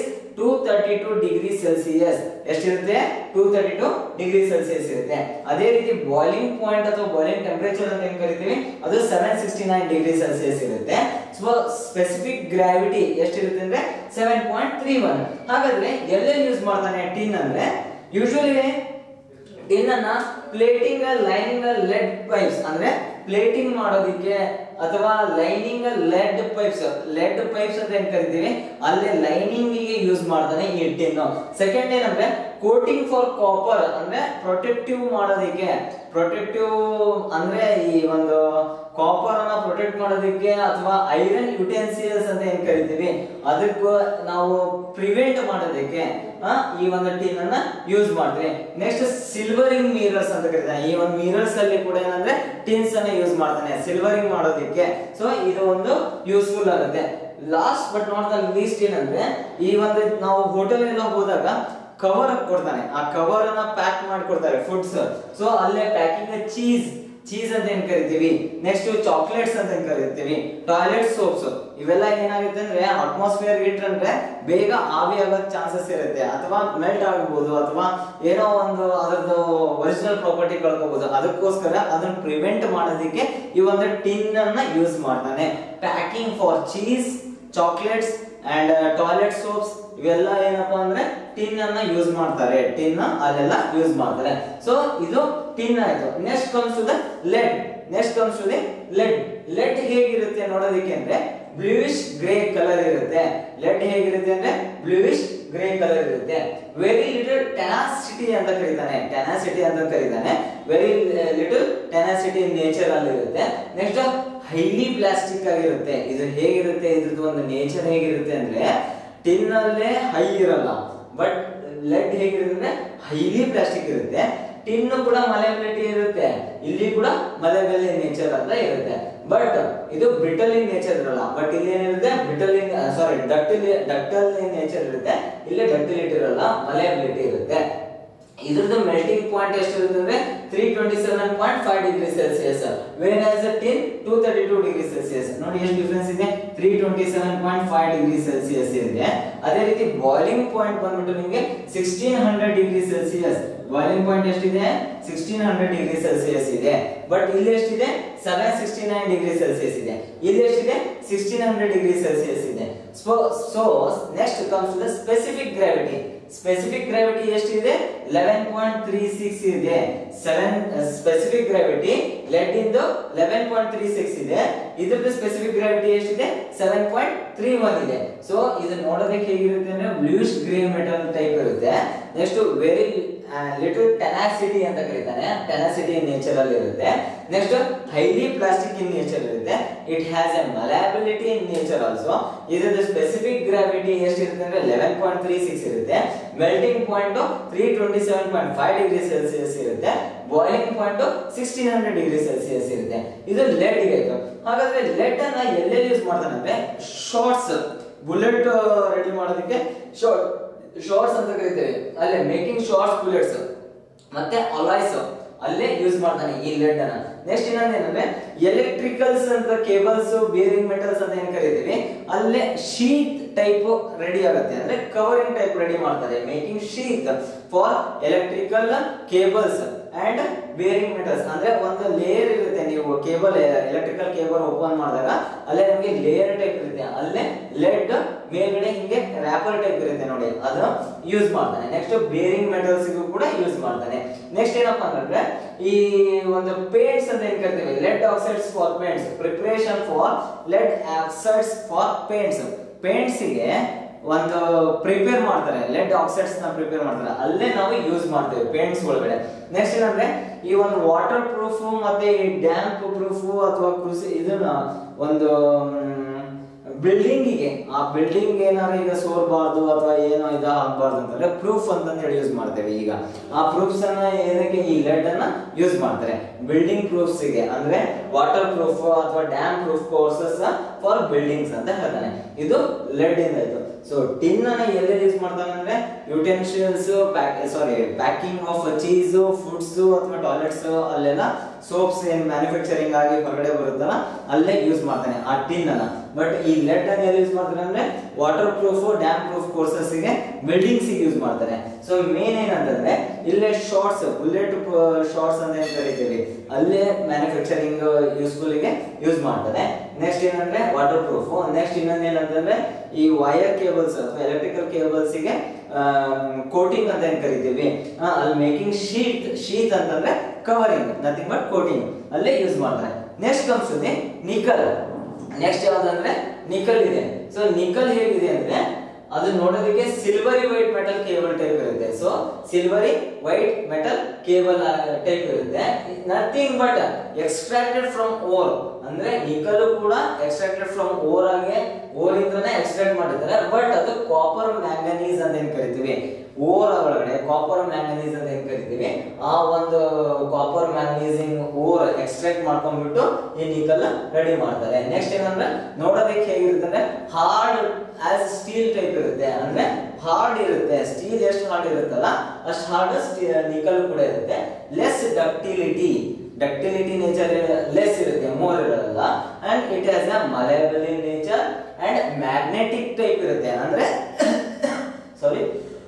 232 degree Celsius ಎಷ್ಟಿರುತ್ತೆ 232 degree Celsius ಇರುತ್ತೆ ಅದೇ ರೀತಿ boiling point ಅಥವಾ boiling temperature ಅಂತ ಏನ್ ಕರಿತೀವಿ ಅದು 769 degree Celsius ಇರುತ್ತೆ ಸೊ ಸ್ಪೆಸಿಫಿಕ್ ಗ್ರಾವಿಟಿ ಎಷ್ಟಿರುತ್ತೆ ಅಂದ್ರೆ 7.31 ಹಾಗಾದ್ರೆ ಎಲ್ಲೆಲ್ಲಿ ಯೂಸ್ ಮಾಡ್ತಾನೆ ಟಿನ್ ಅಂದ್ರೆ ಯೂಶುವಲಿ ಟಿನ್ ಅನ್ನ ಪ್ಲೇಟಿಂಗ್ ಲೈನಿಂಗ್ ಲೆಡ್ ಪೈಪ್ಸ್ ಅಂದ್ರೆ ಪ್ಲೇಟಿಂಗ್ ಮಾಡೋದಿಕ್ಕೆ ಅಥವಾ lining lead pipes lead pipes ಅಂತ ಏನ್ ಕರಿತೀವಿ ಅಲ್ಲಿ ಲೈನಿಂಗ್ ಗೆ ಯೂಸ್ ಮಾಡ್ತಾನೆ ಈ ಟಿನ್ ಸೆಕೆಂಡ್ ಏನಂದ್ರೆ ಕೋಟಿಂಗ್ ಫಾರ್ ಕಾಪರ್ ಅಂದ್ರೆ ಪ್ರೊಟೆಕ್ಟಿವ್ ಮಾಡೋದಿಕ್ಕೆ ಪ್ರೊಟೆಕ್ಟಿವ್ ಅಂದ್ರೆ ಈ ಒಂದು ಕಾಪರ್ ಅನ್ನ ಪ್ರೊಟೆಕ್ಟ್ ಮಾಡೋದಿಕ್ಕೆ ಅಥವಾ ಐರನ್ ಯುಟೆನ್ಸಿಲ್ಸ್ ಅಂತ ಏನ್ ಕರಿತೀವಿ ಅದಕ್ಕೂ ನಾವು ಪ್ರಿವೆಂಟ್ ಮಾಡೋದಕ್ಕೆ ಆ, ಈ ಒಂದು ಟಿನ್ ಅನ್ನ ಯೂಸ್ ಮಾಡ್ತೀವಿ ನೆಕ್ಸ್ಟ್ ಸಿಲ್ವರಿಂಗ್ ಮಿರರ್ಸ್ ಅಂತ ಕರೀತಾರೆ ಈ ಒಂದು ಮಿರರ್ಸ್ ಅಲ್ಲಿ ಕೂಡ ಏನಂದ್ರೆ ಟಿನ್ಸ್ ಅನ್ನ ಯೂಸ್ ಮಾಡ್ತಾನೆ ಸಿಲ್ವರಿಂಗ್ ಮಾಡೋದಕ್ಕೆ ಸೊ ಇದು ಒಂದು ಯೂಸ್ಫುಲ್ ಆಗುತ್ತೆ last but not the least ಏನಂದ್ರೆ ಈ ಒಂದು ನಾವು ಹೋಟೆಲ್ ಎಲ್ಲ ಹೋದಾಗ ಕವರ್ ಕೊಡ್ತಾನೆ ಆ ಕವರ್ ಅನ್ನ ಪ್ಯಾಕ್ ಮಾಡಿ ಕೊಡ್ತಾರೆ ಫುಡ್ಸ್ ಸೊ ಅಲ್ಲೇ ಪ್ಯಾಕಿಂಗ್ ಚೀಸ್ ಚೀಸ್ ಅಂತ ಏನ್ ಕರಿತೀವಿ ನೆಕ್ಸ್ಟ್ ಚಾಕ್ಲೇಟ್ಸ್ ಅಂತ ಏನ್ ಕರಿತೀವಿ ಟಾಯ್ಲೆಟ್ ಸೋಪ್ಸ್ ಇವೆಲ್ಲ ಏನಾಗುತ್ತೆ ಅಂದ್ರೆ ಅಟ್ಮಾಸ್ಫಿಯರ್ ಇಟ್ರಂದ್ರೆ ಬೇಗ ಆವಿ ಆಗೋ ಚಾನ್ಸಸ್ ಇರುತ್ತೆ ಅಥವಾ ಮೆಲ್ಟ್ ಆಗಬಹುದು ಅಥವಾ ಏನೋ ಒಂದು ಅದರದ್ದು ಒರಿಜಿನಲ್ ಪ್ರಾಪರ್ಟಿ ಕಳ್ಕೋಬಹುದು ಅದಕ್ಕೋಸ್ಕರ ಅದನ್ನ ಪ್ರಿವೆಂಟ್ ಮಾಡೋದಕ್ಕೆ ಈ ಒಂದು ಟಿನ್ ಅನ್ನ ಯೂಸ್ ಮಾಡ್ತಾನೆ packing for cheese chocolates and toilet soaps ಇವೆಲ್ಲ ಏನಪ್ಪಾ ಅಂದ್ರೆ ಟಿನ್ ಅನ್ನ ಯೂಸ್ ಮಾಡ್ತಾರೆ ಟಿನ್ ಅಲ್ಲೆಲ್ಲ ಯೂಸ್ ಮಾಡ್ತಾರೆ ಸೊ ಇದು ಟಿನ್ ಆಯ್ತು next comes to the lead next comes to the lead lead ಹೇಗಿರುತ್ತೆ ನೋಡೋದಕ್ಕೆ ಅಂದ್ರೆ ಬ್ಲೂಯಿಶ್ ಗ್ರೇ ಕಲರ್ ಇರುತ್ತೆ ಲೆಡ್ ಹೇಗಿರುತ್ತೆ ಅಂದ್ರೆ ಬ್ಲೂಯಿಶ್ ಗ್ರೇ ಕಲರ್ ಇರುತ್ತೆ ವೆರಿ ಲಿಟಲ್ ಟೆನಾಸಿಟಿ ಅಂತ ಕರೀತಾನೆ ಟೆನಾಸಿಟಿ ಅಂತ ಕರೀತಾನೆ ವೆರಿ ಲಿಟಲ್ ಟೆನಾಸಿಟಿ ನೇಚರ್ ಅಲ್ಲಿ ಇರುತ್ತೆ ನೆಕ್ಸ್ಟ್ ಹೈಲಿ ಪ್ಲಾಸ್ಟಿಕ್ ಆಗಿರುತ್ತೆ ಇದು ಹೇಗಿರುತ್ತೆ ಇದ್ರದ್ದು ಒಂದು ನೇಚರ್ ಹೇಗಿರುತ್ತೆ ಅಂದ್ರೆ ಟಿನ್ ಅಲ್ಲೇ ಹೈ ಇರಲ್ಲ ಬಟ್ ಲೆಡ್ ಹೇಗಿರುತ್ತೆ ಅಂದ್ರೆ ಹೈಲಿ ಪ್ಲಾಸ್ಟಿಕ್ ಇರುತ್ತೆ ಟಿನ್ ಕೂಡ ಮಲೆಬಿಲಿಟಿ ಇರುತ್ತೆ ಇಲ್ಲಿ ಕೂಡ ಮಲೆಬೆಲೆ ನೇಚರ್ ಅಂತ ಇರುತ್ತೆ ಬಟ್ ಇದು ಬ್ರಿಟಲ್ ಇನ್ ನೇಚರ್ ಇರಲ್ಲ ಬಟ್ ಇಲ್ಲಿ ಏನಿರುತ್ತೆ brittle in sorry ductile ductile in nature ಇರುತ್ತೆ ಇಲ್ಲಿ ಡಕ್ಟಿಲಿಟಿ ಇರಲ್ಲ ಮಲೆಬಿಲಿಟಿ ಇರುತ್ತೆ ಇದ್ರದ್ದು ಮೆಲ್ಟಿಂಗ್ ಪಾಯಿಂಟ್ ಎಷ್ಟಿರುತ್ತೆ ಅಂದ್ರೆ three twenty seven point five degree Celsius whereas a tin two thirty two degree Celsius ನೋಡಿ ಎಷ್ಟು ಡಿಫ್ರೆನ್ಸ್ ಇದೆ three twenty seven point five degree Celsius ಇದೆ ಅದೇ ರೀತಿ ಬಾಯ್ಲಿಂಗ್ ಪಾಯಿಂಟ್ ಬಂದ್ಬಿಟ್ಟು ನಿಮಗೆ sixteen hundred degree Celsius boiling point ಎಷ್ಟಿದೆ sixteen hundred degree Celsius ಇದೆ ಬಟ್ ಇಲ್ಲಿ ಎಷ್ಟಿದೆ seven sixty nine degree Celsius ಇದೆ ಇಲ್ಲಿ ಎಷ್ಟಿದೆ ಸಿಕ್ಸ್ಟೀನ್ ಹಂಡ್ರೆಡ್ ಡಿಗ್ರಿ ಸೆಲ್ಸಿಯಸ್ ಇದೆ so so next comes the specific gravity specific gravity ಎಷ್ಟಿದೆ ಲೆವೆನ್ ಪಾಯಿಂಟ್ ತ್ರೀ ಸಿಕ್ಸ್ ಇದೆ ಸೆವೆನ್ ಸ್ಪೆಸಿಫಿಕ್ ಗ್ರಾವಿಟಿ ಲೆಡ್ ಇಂದು ಲೆವೆನ್ ಪಾಯಿಂಟ್ ತ್ರೀ ಸಿಕ್ಸ್ ಇದೆ ಇದ್ರದ್ದು ಸ್ಪೆಸಿಫಿಕ್ ಗ್ರಾವಿಟಿ ಎಷ್ಟಿದೆ ಸೆವೆನ್ ಪಾಯಿಂಟ್ ತ್ರೀ ಒನ್ ಇದೆ so ಇದು ನೋಡೋದಕ್ಕೆ ಹೇಗಿರುತ್ತೆ ಅಂದ್ರೆ ಬ್ಲೂಶ್ ಗ್ರೇ ಮೆಟಲ್ ಟೈಪ್ ಇರುತ್ತೆ ನೆಕ್ಸ್ಟ್ ವೆರಿ ಲಿಟಲ್ ಟೆನಾಸಿಟಿ ಅಂತ ಕರೀತಾನೆ ಟೆನಾಸಿಟಿ ನೇಚರ್ ಅಲ್ಲಿ ಇರುತ್ತೆ next highly plastic in nature ಇರುತ್ತೆ it has a malleability in nature also ಇದ್ರದ್ದು ಸ್ಪೆಸಿಫಿಕ್ ಗ್ರಾವಿಟಿ ಎಷ್ಟಿರುತ್ತೆ ಅಂದ್ರೆ ಲೆವೆನ್ ಪಾಯಿಂಟ್ ತ್ರೀ ಸಿಕ್ಸ್ ಇರುತ್ತೆ melting point three twenty seven point five degree Celsius ಇರುತ್ತೆ boiling point sixteen hundred degree Celsius ಇರುತ್ತೆ ಇದು LED ಆಯ್ತು ಹಾಗಾದ್ರೆ ಲೆಡ್ ಅನ್ನ ಎಲ್ಲೆಲ್ಲಿ ಯೂಸ್ ಮಾಡ್ತಾನೆ ಅಂದ್ರೆ ಶಾರ್ಟ್ಸ್ ಬುಲೆಟ್ ರೆಡಿ ಮಾಡೋದಕ್ಕೆ ಶಾರ್ಟ್ ಶಾರ್ಟ್ಸ್ ಅಂತ ಕರಿತೇವೆ ಅಲ್ಲೇ ಮೇಕಿಂಗ್ ಶಾರ್ಟ್ಸ್ ಬುಲೆಟ್ಸ್ ಮತ್ತೆ ಅಲಾಯ್ಸ್ ಅಲ್ಲೇ ಯೂಸ್ ಮಾಡ್ತಾನೆ ಈ ಲೆಡ್ ಅನ್ನ ನೆಕ್ಸ್ಟ್ ಇನ್ನೊಂದೇನಂದ್ರೆ ಎಲೆಕ್ಟ್ರಿಕಲ್ಸ್ ಅಂತ ಕೇಬಲ್ಸ್ ಬೇರಿಂಗ್ ಮೆಟಲ್ಸ್ ಅಂತ ಏನ್ ಕರಿತೀವಿ ಅಲ್ಲೇ ಶೀಟ್ ಟೈಪ್ ರೆಡಿ ಆಗುತ್ತೆ ಅಂದ್ರೆ ಕವರಿಂಗ್ ಟೈಪ್ ರೆಡಿ ಮಾಡ್ತಾರೆ making sheet for electrical cables and bearing metals ಅಂದ್ರೆ ಒಂದು ಲೇಯರ್ ಇರುತ್ತೆ ನೀವು ಕೇಬಲ್ ಎಲೆಕ್ಟ್ರಿಕಲ್ ಕೇಬಲ್ ಓಪನ್ ಮಾಡಿದಾಗ ಅಲ್ಲೇ ನಮಗೆ ಲೇಯರ್ ಟೈಪ್ ಇರುತ್ತೆ ಅಲ್ಲೇ ಲೆಡ್ ಮೇಲ್ಗಡೆ ಹಿಂಗೆ ರ್ಯಾಪರ್ ಟೈಪ್ ಇರುತ್ತೆ ನೋಡಿ ಅದು ಯೂಸ್ ಮಾಡ್ತಾನೆ ನೆಕ್ಸ್ಟ್ ಬೇರಿಂಗ್ ಮೆಟಲ್ಸ್ ಕೂಡ ಯೂಸ್ ಮಾಡ್ತಾನೆ ನೆಕ್ಸ್ಟ್ ಏನಪ್ಪಾ ಅಂತಂದ್ರೆ ಈ ಒಂದು ಪೇಂಟ್ಸ್ ಅಂತ ಏನ್ ಕರಿತೀವಿ lead oxides for paints preparation for lead oxides for paints paints ಗೆ ಒಂದು ಪ್ರಿಪೇರ್ ಮಾಡ್ತಾರೆ ಲೆಡ್ ಆಕ್ಸೈಡ್ಸ್ ನ ಪ್ರಿಪೇರ್ ಮಾಡ್ತಾರೆ ಅಲ್ಲೇ ನಾವು ಯೂಸ್ ಮಾಡ್ತೇವೆ ಪೇಂಟ್ಸ್ ಒಳಗಡೆ ನೆಕ್ಸ್ಟ್ ಏನಂದ್ರೆ ಈ ಒಂದು ವಾಟರ್ ಪ್ರೂಫ್ ಮತ್ತೆ ಈ ಡ್ಯಾಂಪ್ ಪ್ರೂಫ್ ಅಥವಾ ಕೃಷಿ ಇದನ್ನ ಒಂದು ಬಿಲ್ಡಿಂಗಿಗೆ ಆ ಬಿಲ್ಡಿಂಗ್ ಏನಾದ್ರು ಈಗ ಸೋರ್ಬಾರ್ದು ಅಥವಾ ಏನೋ ಇದು ಆಗ್ಬಾರ್ದು ಅಂತಂದ್ರೆ ಪ್ರೂಫ್ ಅಂತ ಹೇಳಿ ಯೂಸ್ ಮಾಡ್ತೇವೆ ಈಗ ಆ ಪ್ರೂಫ್ಸ್ ಅನ್ನ ಏನಕ್ಕೆ ಈ ಲೆಡ್ ಅನ್ನ ಯೂಸ್ ಮಾಡ್ತಾರೆ ಬಿಲ್ಡಿಂಗ್ ಪ್ರೂಫ್ಸ್ ಗೆ ಅಂದ್ರೆ ವಾಟರ್ ಪ್ರೂಫ್ ಅಥವಾ damp proof courses for buildings ಅಂತ ಹೇಳ್ತಾನೆ ಇದು ಲೆಡ್ ಇಂದ ಆಯ್ತು ಸೊ ಟಿನ್ ಅನ್ನ ಎಲ್ಲೆಲ್ಲಿ ಯೂಸ್ ಮಾಡ್ತಾನೆ ಅಂದ್ರೆ utensils sorry packing of cheese foods ಅಥವಾ ಟಾಯ್ಲೆಟ್ಸ್ ಅಲ್ಲೆಲ್ಲ ಸೋಪ್ಸ್ ಏನ್ ಮ್ಯಾನುಫ್ಯಾಕ್ಚರಿಂಗ್ ಆಗಿ ಹೊರಗಡೆ ಬರುತ್ತಲ್ಲ ಅಲ್ಲೇ ಯೂಸ್ ಮಾಡ್ತಾನೆ ಆ ಟಿನ್ ಅನ್ನ ಬಟ್ ಈ ಲೆಡ್ ಅನ್ನ ಎಲ್ಲಿ ಯೂಸ್ ಮಾಡ್ತಾರೆ ಅಂದ್ರೆ water proof damp proof courses ಗೆ ಬಿಲ್ಡಿಂಗ್ಸ್ ಯೂಸ್ ಮಾಡ್ತಾರೆ ಸೊ ಮೇನ್ ಏನಂತಂದ್ರೆ ಇಲ್ಲೇ ಶಾರ್ಟ್ಸ್ ಬುಲೆಟ್ ಶಾರ್ಟ್ಸ್ ಅಂತ ಏನ್ ಕರಿತೀವಿ ಅಲ್ಲೇ ಮ್ಯಾನುಫ್ಯಾಕ್ಚರಿಂಗ್ ಯೂಸ್ಫುಲ್ ಗೆ ಯೂಸ್ ಮಾಡ್ತಾರೆ ನೆಕ್ಸ್ಟ್ ಏನಂದ್ರೆ ವಾಟರ್ ಪ್ರೂಫ್ ನೆಕ್ಸ್ಟ್ ಇನ್ನೊಂದು ಏನಂತಂದ್ರೆ ಈ ವೈರ್ ಕೇಬಲ್ಸ್ ಅಥವಾ ಎಲೆಕ್ಟ್ರಿಕಲ್ ಕೇಬಲ್ಸ್ ಗೆ ಕೋಟಿಂಗ್ ಅಂತ ಏನ್ ಕರಿತೀವಿ ಆ, ಅಲ್ಲಿ ಮೇಕಿಂಗ್ ಶೀಟ್ ಶೀಟ್ ಅಂತಂದ್ರೆ ಕವರಿಂಗ್ ನಥಿಂಗ್ ಬಟ್ ಕೋಟಿಂಗ್ ಅಲ್ಲೇ ಯೂಸ್ ಮಾಡ್ತಾರೆ ನೆಕ್ಸ್ಟ್ ಕಮ್ಸ್ ನಿಕಲ್ ನೆಕ್ಸ್ಟ್ ಯಾವ್ದಂದ್ರೆ ನಿಕಲ್ ಇದೆ ಸೊ ನಿಕಲ್ ಹೇಗಿದೆ ಅಂದ್ರೆ ಅದು ನೋಡೋದಕ್ಕೆ silvery white metal cable type ಇರುತ್ತೆ so silvery white metal cable type ಇರುತ್ತೆ nothing but extracted from ore ಅಂದ್ರೆ ನಿಕಲ್ ಕೂಡ ಎಕ್ಸ್ಟ್ರಾಕ್ಟೆಡ್ ಫ್ರಮ್ ಓರ್ ಆಗಿ ಓರ್ ಇಂದನೇ ಎಕ್ಸ್ಟ್ರಾಕ್ಟ್ ಮಾಡಿದ್ದಾರೆ ಬಟ್ ಅದು ಕಾಪರ್ ಮ್ಯಾಂಗನೀಸ್ ಅಂತ ಏನ್ ಕರಿತೀವಿ ಓರ್ ಒಳಗಡೆ ಕಾಪರ್ ಮ್ಯಾಂಗನೀಸ್ ಅಂತ ಏನ್ ಕರಿತೀವಿ ಆ ಒಂದು ಕಾಪರ್ ಮ್ಯಾಂಗನೀಸ್ ಓರ್ ಎಕ್ಸ್ಟ್ರಾಕ್ಟ್ ಮಾಡ್ಕೊಂಡ್ಬಿಟ್ಟು ಈ ನಿಕಲ್ ರೆಡಿ ಮಾಡ್ತಾರೆ ನೆಕ್ಸ್ಟ್ ಏನಂದ್ರೆ ನೋಡೋದಕ್ಕೆ ಹೇಗಿರುತ್ತೆ ಅಂದ್ರೆ ಹಾರ್ಡ್ ಆಸ್ ಸ್ಟೀಲ್ ಟೈಪ್ ಇರುತ್ತೆ ಅಂದ್ರೆ ಹಾರ್ಡ್ ಇರುತ್ತೆ ಸ್ಟೀಲ್ ಎಷ್ಟು ಹಾರ್ಡ್ ಇರುತ್ತಲ್ಲ ಅಷ್ಟು ಹಾರ್ಡ್ ನಿಕಲ್ ಕೂಡ ಇರುತ್ತೆ less ductility ductility nature less ಇರುತ್ತೆ ಮೋರ್ ಇರಲ್ಲ and it has a malleable in nature and magnetic type ಇರುತ್ತೆ ಅಂದ್ರೆ ಸಾರಿ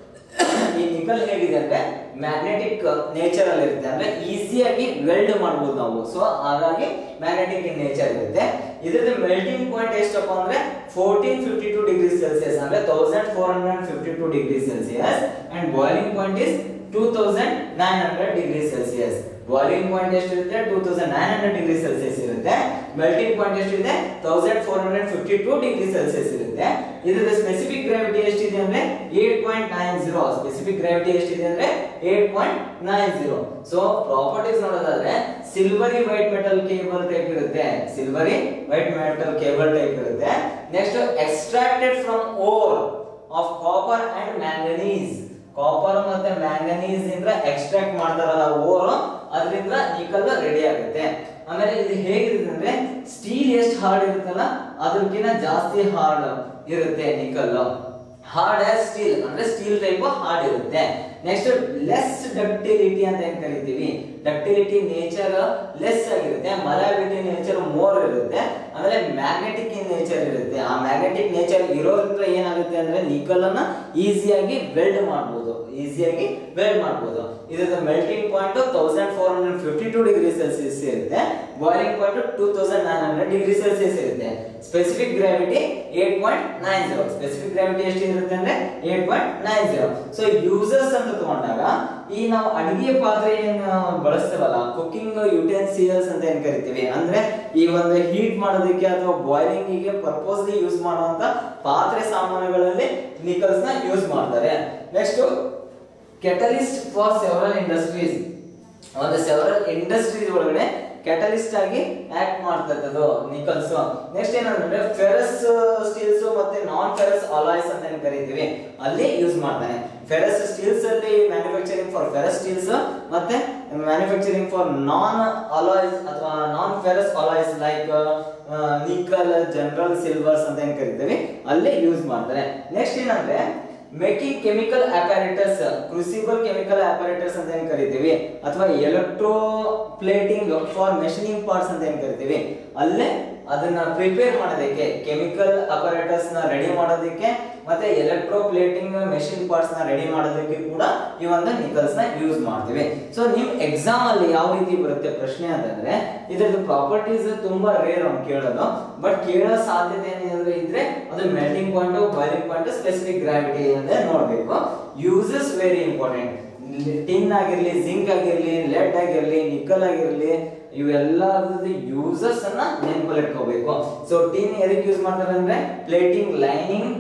ಈ ನಿಕಲ್ ಹೇಗಿದೆ ಅಂದ್ರೆ ಮ್ಯಾಗ್ನೆಟಿಕ್ ನೇಚರ್ ಅಲ್ಲಿ ಇರುತ್ತೆ ಅಂದ್ರೆ ಈಸಿಯಾಗಿ ವೆಲ್ಡ್ ಮಾಡಬಹುದು ನಾವು ಸೊ ಹಾಗಾಗಿ ಮ್ಯಾಗ್ನೆಟಿಕ್ ಇನ್ ನೇಚರ್ ಇರುತ್ತೆ ಇದ್ರದ್ದು ಮೆಲ್ಟಿಂಗ್ ಪಾಯಿಂಟ್ ಎಷ್ಟಪ್ಪ ಅಂದ್ರೆ fourteen fifty two degree Celsius ಅಂದ್ರೆ thousand four hundred fifty two degree Celsius and boiling point is two thousand nine hundred degree Celsius boiling point ಎಷ್ಟಿರುತ್ತೆ two thousand nine hundred degree Celsius ಇರುತ್ತೆ melting point ಎಷ್ಟಿದೆ thousand four hundred fifty two degree Celsius ಇರುತ್ತೆ ಇದ್ರದ್ದು specific gravity ಎಷ್ಟಿದೆ ಅಂದ್ರೆ eight point nine zero specific gravity ಎಷ್ಟಿದೆ ಅಂದ್ರೆ eight point nine zero so properties ನೋಡೋದಾದ್ರೆ silvery white metal cable type ಇರುತ್ತೆ silvery white metal cable type ಇರುತ್ತೆ next extracted from ore of copper and manganese copper ಮತ್ತೆ manganese ಇಂದ extract ಮಾಡ್ತಾರಲ್ಲ ore ಅದರಿಂದ nickel ready ಆಗುತ್ತೆ ಆಮೇಲೆ ಇದು ಹೇಗಿರುತ್ತೆ ಅಂದ್ರೆ ಸ್ಟೀಲ್ ಎಷ್ಟು ಹಾರ್ಡ್ ಇರುತ್ತಲ್ಲ ಅದಕ್ಕಿಂತ ಜಾಸ್ತಿ ಹಾರ್ಡ್ ಇರುತ್ತೆ ನಿಕಲ್ ಹಾರ್ಡ್ ಆಸ್ ಸ್ಟೀಲ್ ಅಂದ್ರೆ ಸ್ಟೀಲ್ ಟೈಪ್ ಹಾರ್ಡ್ ಇರುತ್ತೆ ನೆಕ್ಸ್ಟ್ ಲೆಸ್ ಡಕ್ಟಿಲಿಟಿ ಅಂತ ಏನ್ ಕರಿತೀವಿ ಡಕ್ಟಿಲಿಟಿ ನೇಚರ್ ಲೆಸ್ ಆಗಿರುತ್ತೆ ಮಲಬಿಲಿಟಿ ನೇಚರ್ ಮೋರ್ ಇರುತ್ತೆ ಆಮೇಲೆ ಮ್ಯಾಗ್ನೆಟಿಕ್ ನೇಚರ್ ಇರುತ್ತೆ ಆ ಮ್ಯಾಗ್ನೆಟಿಕ್ ನೇಚರ್ ಇರೋದ್ರಿಂದ ಏನಾಗುತ್ತೆ ಅಂದ್ರೆ ನಿಕಲ್ ಅನ್ನ ಈಸಿಯಾಗಿ ವೆಲ್ಡ್ ಮಾಡಬಹುದು ಈಸಿಯಾಗಿ ವೆಲ್ಡ್ ಮಾಡಬಹುದು ಇದರ melting point thousand four hundred fifty two degree Celsius ಇರುತ್ತೆ boiling point two thousand nine hundred degree Celsius ಇರುತ್ತೆ specific gravity eight point nine zero specific gravity ಎಷ್ಟು ಇರುತ್ತೆ ಅಂದ್ರೆ eight point nine zero so users ಅಂತ ತಗೊಂಡಾಗ ಈ ನಾವು ಅಡಿಗೆ ಪಾತ್ರೆ ಏನ್ ಬಳಸ್ತೇವಲ್ಲ ಕುಕಿಂಗ್ ಯುಟೆನ್ಸಿಯಲ್ಸ್ ಅಂತ ಏನ್ ಕರಿತೀವಿ ಅಂದ್ರೆ ಈ ಒಂದು ಹೀಟ್ ಮಾಡೋದಕ್ಕೆ ಅಥವಾ ಬಾಯ್ಲಿಂಗ್ ಗೆ ಪರ್ಪೋಸ್ಲಿ ಯೂಸ್ ಮಾಡುವಂತ ಪಾತ್ರೆ ಸಾಮಾನುಗಳಲ್ಲಿ ನಿಕಲ್ಸ್ ನ ಯೂಸ್ ಮಾಡ್ತಾರೆ next catalyst for several industries ಒಂದು ಸೆವರಲ್ ಇಂಡಸ್ಟ್ರೀಸ್ ಒಳಗಡೆ ಕ್ಯಾಟಲಿಸ್ಟ್ ಆಗಿ ಆಕ್ಟ್ ಮಾಡ್ತಕ್ಕದ್ದು ನಿಕಲ್ಸ್ ನೆಕ್ಸ್ಟ್ ಏನಂದ್ರೆ ಫೆರಸ್ ಸ್ಟೀಲ್ಸ್ ಮತ್ತೆ ನಾನ್ ಫೆರಸ್ ಅಲಾಯ್ಸ್ ಅಂತ ಏನ್ ಕರಿತೀವಿ ಅಲ್ಲಿ ಯೂಸ್ ಮಾಡ್ತಾನೆ ಫೆರಸ್ ಸ್ಟೀಲ್ಸ್ ಅಲ್ಲಿ ಮ್ಯಾನುಫ್ಯಾಕ್ಚರಿಂಗ್ ಫಾರ್ ಫೆರಸ್ ಸ್ಟೀಲ್ಸ್ ಮತ್ತೆ ಮ್ಯಾನುಫ್ಯಾಕ್ಚರಿಂಗ್ ಫಾರ್ ನಾನ್ ಅಲಾಯ್ಸ್ ಅಥವಾ non ferrous alloys like nickel general silvers ಅಂತ ಏನ್ ಕರಿತೀವಿ ಅಲ್ಲಿ ಯೂಸ್ ಮಾಡ್ತಾರೆ ನೆಕ್ಸ್ಟ್ ಏನಂದ್ರೆ making chemical apparatus crucible chemical apparatus ಅಂತ ಏನ್ ಕರಿತೀವಿ ಅಥವಾ electroplating for machining parts ಅಂತ ಏನ್ ಕರಿತೀವಿ ಅಲ್ಲೇ ಅದನ್ನ ಪ್ರಿಪೇರ್ ಮಾಡೋದಕ್ಕೆ ಕೆಮಿಕಲ್ ಅಪರೇಟರ್ಸ್ ನ ರೆಡಿ ಮಾಡೋದಕ್ಕೆ ಮತ್ತೆ ಎಲೆಕ್ಟ್ರೋ ಪ್ಲೇಟಿಂಗ್ ಮೆಷಿನ್ ಪಾರ್ಟ್ಸ್ ನ ರೆಡಿ ಮಾಡೋದಕ್ಕೆ ಕೂಡ ಈ ಒಂದು ನಿಕಲ್ಸ್ ನ ಯೂಸ್ ಮಾಡ್ತೀವಿ ಸೊ ನಿಮ್ ಎಕ್ಸಾಮ್ ಅಲ್ಲಿ ಯಾವ ರೀತಿ ಬರುತ್ತೆ ಪ್ರಶ್ನೆ ಅಂತಂದ್ರೆ ಇದ್ರದ್ದು ಪ್ರಾಪರ್ಟೀಸ್ ತುಂಬಾ ರೇರ್ ಅವ್ನು ಕೇಳೋದು ಬಟ್ ಕೇಳೋ ಸಾಧ್ಯತೆ ಏನಾದ್ರು ಇದ್ರೆ ಅದು melting point boiling point specific gravity ಅಂತ ನೋಡ್ಬೇಕು ಯೂಸಸ್ ವೆರಿ ಇಂಪಾರ್ಟೆಂಟ್ ಟಿನ್ ಆಗಿರ್ಲಿ ಜಿಂಕ್ ಆಗಿರ್ಲಿ ಲೆಡ್ ಆಗಿರ್ಲಿ ನಿಕಲ್ ಆಗಿರ್ಲಿ ಇವೆಲ್ಲ ಯೂಸಸ್ ಅನ್ನ ನೆನಪಲ್ಲಿ ಇಟ್ಕೋಬೇಕು ಸೊ ಟಿನ್ ಎದಕ್ಕೆ ಯೂಸ್ ಮಾಡ್ತಾರೆ ಅಂದ್ರೆ plating lining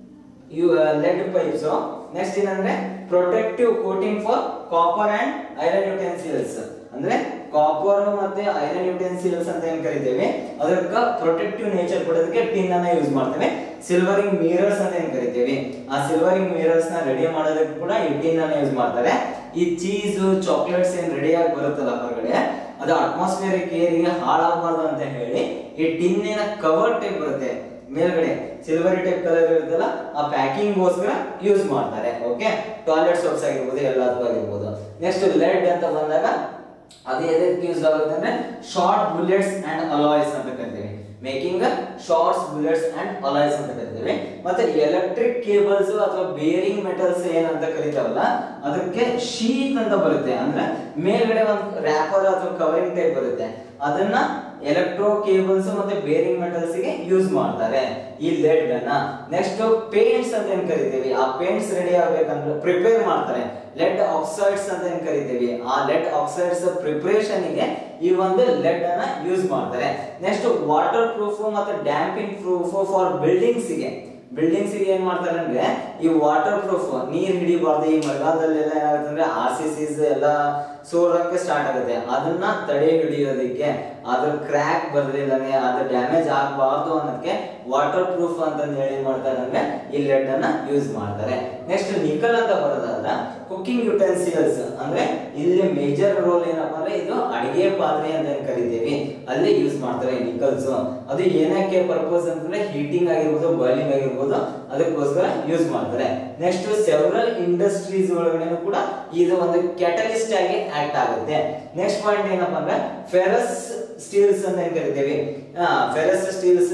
you lead pipes next ಏನಂದ್ರೆ protective coating for copper and iron utensils ಅಂದ್ರೆ ಕಾಪರ್ ಮತ್ತೆ ಐರನ್ ಯುಟೆನ್ಸಿಲ್ಸ್ ಅಂತ ಏನ್ ಕರಿತೇವೆ ಅದಕ್ಕ ಪ್ರೊಟೆಕ್ಟಿವ್ ನೇಚರ್ ಕೊಡೋದಕ್ಕೆ ಟಿನ್ ಅನ್ನ ಯೂಸ್ ಮಾಡ್ತೇವೆ ಸಿಲ್ವರಿಂಗ್ ಮಿರರ್ಸ್ ಅಂತ ಏನ್ ಕರಿತೇವೆ ಆ ಸಿಲ್ವರಿಂಗ್ ಮಿರರ್ಸ್ ನ ರೆಡಿ ಮಾಡೋದಕ್ಕೆ ಕೂಡ ಈ ಟಿನ್ ಅನ್ನ ಯೂಸ್ ಮಾಡ್ತಾರೆ ಈ ಚೀಸ್ ಚಾಕ್ಲೇಟ್ಸ್ ಏನ್ ರೆಡಿ ಆಗಿ ಬರುತ್ತಲ್ಲ ಹೊರಗಡೆ ಅದು ಅಟ್ಮಾಸ್ಫಿಯರಿಕ್ ಏರಿಗೆ ಹಾಳಾಗಬಾರ್ದು ಅಂತ ಹೇಳಿ ಈ ಟಿನ್ನಿನ ಕವರ್ ಟೈಪ್ ಬರುತ್ತೆ ಮೇಲ್ಗಡೆ ಸಿಲ್ವರಿ ಟೈಪ್ ಕಲರ್ ಇರುತ್ತಲ್ಲ ಆ ಪ್ಯಾಕಿಂಗ್ ಗೋಸ್ಕರ ಯೂಸ್ ಮಾಡ್ತಾರೆ ಓಕೆ ಟಾಯ್ಲೆಟ್ ಸೋಪ್ಸ್ ಆಗಿರ್ಬೋದು ಎಲ್ಲದಕ್ಕೂ ಆಗಿರ್ಬೋದು ನೆಕ್ಸ್ಟ್ ಲೆಡ್ ಅಂತ ಬಂದಾಗ ಅದು ಎದಕ್ಕೆ ಯೂಸ್ ಆಗುತ್ತೆ ಅಂದ್ರೆ ಶಾರ್ಟ್ ಬುಲೆಟ್ಸ್ ಅಂಡ್ ಅಲಾಯ್ಸ್ ಅಂತ ಕರಿತೀವಿ making shorts bullets and alloys ಅಂತ ಕರಿತೀವಿ ಮತ್ತೆ ಎಲೆಕ್ಟ್ರಿಕ್ ಕೇಬಲ್ಸ್ ಅಥವಾ ಬೇರಿಂಗ್ ಮೆಟಲ್ಸ್ ಏನಂತ ಕರಿತಾವಲ್ಲ ಅದಕ್ಕೆ ಶೀತ್ ಅಂತ ಬರುತ್ತೆ ಅಂದ್ರೆ ಮೇಲ್ಗಡೆ ಒಂದು ರ್ಯಾಪರ್ ಅಥವಾ ಕವರಿಂಗ್ ಟೈಪ್ ಬರುತ್ತೆ ಅದನ್ನ ಎಲೆಕ್ಟ್ರೋ ಕೇಬಲ್ಸ್ ಮತ್ತೆ ಬೇರಿಂಗ್ ಮೆಟಲ್ಸ್ ಗೆ ಯೂಸ್ ಮಾಡ್ತಾರೆ ಈ ಲೆಡ್ ಅನ್ನ ನೆಕ್ಸ್ಟ್ ಪೇಂಟ್ಸ್ ಅಂತ ಏನ್ ಕರಿತೀವಿ ಆ ಪೇಂಟ್ಸ್ ರೆಡಿ ಆಗ್ಬೇಕಂದ್ರೆ ಪ್ರಿಪೇರ್ ಮಾಡ್ತಾರೆ ಲೆಡ್ ಆಕ್ಸೈಡ್ಸ್ ಅಂತ ಏನ್ ಕರಿತೀವಿ ಆ ಲೆಡ್ ಆಕ್ಸೈಡ್ಸ್ ಪ್ರಿಪರೇಷನ್ ಗೆ ಈ ಒಂದು ಲೆಡ್ ಅನ್ನ ಯೂಸ್ ಮಾಡ್ತಾರೆ ನೆಕ್ಸ್ಟ್ ವಾಟರ್ ಪ್ರೂಫ್ ಮತ್ತೆ ಡ್ಯಾಂಪಿಂಗ್ ಪ್ರೂಫ್ ಫಾರ್ ಬಿಲ್ಡಿಂಗ್ಸ್ ಗೆ ಬಿಲ್ಡಿಂಗ್ಸ್ ಏನ್ ಮಾಡ್ತಾರೆ ಅಂದ್ರೆ ಈ ವಾಟರ್ ಪ್ರೂಫ್ ನೀರ್ ಹಿಡಿಬಾರ್ದು ಈ ಮಳೆಗಾಲದಲ್ಲೆಲ್ಲ ಏನಾಗುತ್ತೆ ಅಂದ್ರೆ ಆರ್ ಸಿ ಸಿಸ್ ಎಲ್ಲ ಸೋರಕ್ಕೆ ಸ್ಟಾರ್ಟ್ ಆಗುತ್ತೆ ಅದನ್ನ ತಡೆ ಹಿಡಿಯೋದಕ್ಕೆ ಅದ್ರ ಕ್ರ್ಯಾಕ್ ಬರ್ದಿಲ್ಲಂಗೆ ಅದು ಡ್ಯಾಮೇಜ್ ಆಗಬಾರ್ದು ಅನ್ನೋದಕ್ಕೆ ವಾಟರ್ ಪ್ರೂಫ್ ಅಂತ ಹೇಳಿ ಏನ್ ಮಾಡ್ತಾರೆ ಅಂದ್ರೆ ಈ ಲೆಡ್ ಅನ್ನ ಯೂಸ್ ಮಾಡ್ತಾರೆ ನೆಕ್ಸ್ಟ್ ನಿಕಲ್ ಅಂತ ಬರೋದಾದ್ರ ಕುಕಿಂಗ್ ಯುಟೆನ್ಸಿಲ್ಸ್ ಅಂದ್ರೆ ಇಲ್ಲಿ ಮೇಜರ್ ರೋಲ್ ಏನಪ್ಪಾ ಅಂದ್ರೆ ಇದು ಅಡಿಗೆ ಪಾತ್ರೆ ಅಂತ ಏನ್ ಕರಿತೀವಿ ಅಲ್ಲಿ ಯೂಸ್ ಮಾಡ್ತಾರೆ ನಿಕಲ್ಸ್ ಅದು ಏನಕ್ಕೆ ಪರ್ಪಸ್ ಅಂತಂದ್ರೆ ಹೀಟಿಂಗ್ ಆಗಿರ್ಬೋದು ಬಾಯ್ಲಿಂಗ್ ಆಗಿರ್ಬೋದು ಅದಕ್ಕೋಸ್ಕರ ಯೂಸ್ ಮಾಡ್ತಾರೆ ನೆಕ್ಸ್ಟ್ ಸೆವರಲ್ ಇಂಡಸ್ಟ್ರೀಸ್ ಒಳಗಡೆ ಕೂಡ ಇದು ಒಂದು ಕ್ಯಾಟಲಿಸ್ಟ್ ಆಗಿ ಆಕ್ಟ್ ಆಗುತ್ತೆ ನೆಕ್ಸ್ಟ್ ಪಾಯಿಂಟ್ ಏನಪ್ಪಾ ಅಂದ್ರೆ ಫೆರಸ್ ಸ್ಟೀಲ್ಸ್ ಅಂತ ಏನ್ ಕರಿತೀವಿ ಫೆರಸ್ ಸ್ಟೀಲ್ಸ್